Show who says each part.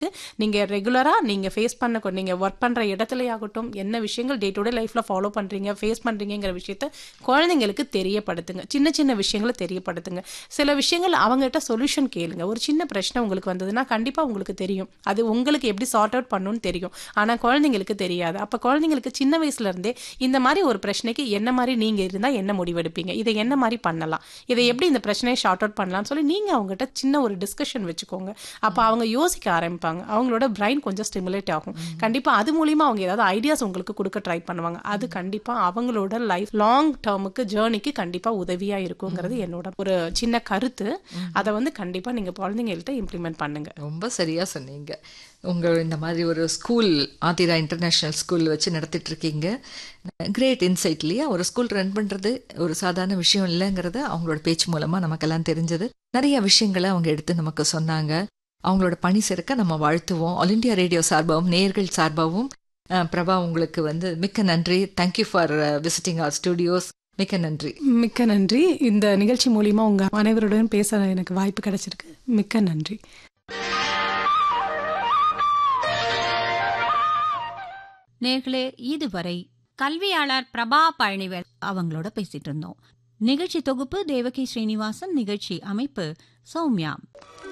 Speaker 1: நீங்க ரெகுலரா நீங்க ஃபேஸ் பண்ண கொ- நீங்க ஒர்க் பண்ற இடத்துலயாகட்டும் என்ன விஷயங்கள் டே டு டே லைஃப்ல ஃபாலோ பண்றீங்க ஃபேஸ் பண்றீங்கிற விஷயத்த குழந்தைங்களுக்கு தெரியப்படுத்துங்க சின்ன சின்ன விஷயங்களை தெரியப்படுத்துங்க சில விஷயங்கள் அவங்ககிட்ட சொல்யூஷன் கேளுங்க ஒரு சின்ன பிரச்சனை உங்களுக்கு வந்ததுன்னா கண்டிப்பா உங்களுக்கு தெரியும் அது உங்களுக்கு எப்படி சார்ட் அவுட் பண்ணணும்னு தெரியும் ஆனா குழந்தைங்களுக்கு தெரியாது அப்ப குழந்தைங்களுக்கு சின்ன வயசுல இருந்தே இந்த மாதிரி ஒரு பிரச்சனைக்கு என்ன மாதிரி நீங்க இருந்தா என்ன முடிவெடுப்பீங்க இதை என்ன மாதிரி பண்ணலாம் இதை எப்படி இந்த பிரச்சனையை ஷார்ட் அவுட் பண்ணலாம்னு சொல்லி நீங்க அவங்ககிட்ட சின்ன ஒரு டிஸ்கஷன் வச்சுக்கோங்க அப்ப அவங்க யோசிக்க ஆரம்பிப்பாங்க அவங்களோட பிரைன் கொஞ்சம் ஸ்டிமுலேட் ஆகும் கண்டிப்பா அது மூலியமா அவங்க ஏதாவது ஐடியாஸ் உங்களுக்கு கொடுக்க ட்ரை பண்ணுவாங்க அது கண்டிப்பா அவங்களோட லைஃப் லாங் டேர்முக்கு ஜேர்னிக்கு கண்டிப்பா உதவியா இருக்குங்கிறது என்னோட ஒரு சின்ன கருத்து அதை வந்து கண்டிப்பா நீங்க குழந்தைங்கள்ட்ட இம்ப்ளிமெண்ட் பண்ணுங்க
Speaker 2: ரொம்ப சரியா சொன்னீங்க உங்க இந்த மாதிரி ஒரு ஸ்கூல் ஆதிரா இன்டர்நேஷனல் ஸ்கூல் வச்சு நடத்திட்டு இருக்கீங்க கிரேட் இன்சைட் இல்லையா ஒரு ஸ்கூல் ரன் பண்றது ஒரு சாதாரண விஷயம் இல்லைங்கிறத அவங்களோட பேச்சு மூலமா நமக்கெல்லாம் தெரிஞ்சது நிறைய விஷயங்களை அவங்க எடுத்து நமக்கு சொன்னாங்க அவங்களோட பணி சிறக்க நம்ம வாழ்த்துவோம் ஆல் இண்டியா ரேடியோ சார்பாகவும் நேயர்கள் சார்பாகவும் அஹ், பிரபா உங்களுக்கு வந்து மிக்க நன்றி thank you for visiting our studios மிக்க நன்றி
Speaker 1: மிக்க நன்றி இந்த நிகழ்ச்சி மூலியமா உங்க அனைவருடன் பேச எனக்கு வாய்ப்பு கிடைச்சிருக்கு மிக்க நன்றி
Speaker 3: நேர்களே இதுவரை கல்வியாளர் பிரபா பழனிவேல் அவங்களோட பேசிட்டு இருந்தோம் நிகழ்ச்சி தொகுப்பு தேவகி ஸ்ரீனிவாசன் நிகழ்ச்சி அமைப்பு சௌமியா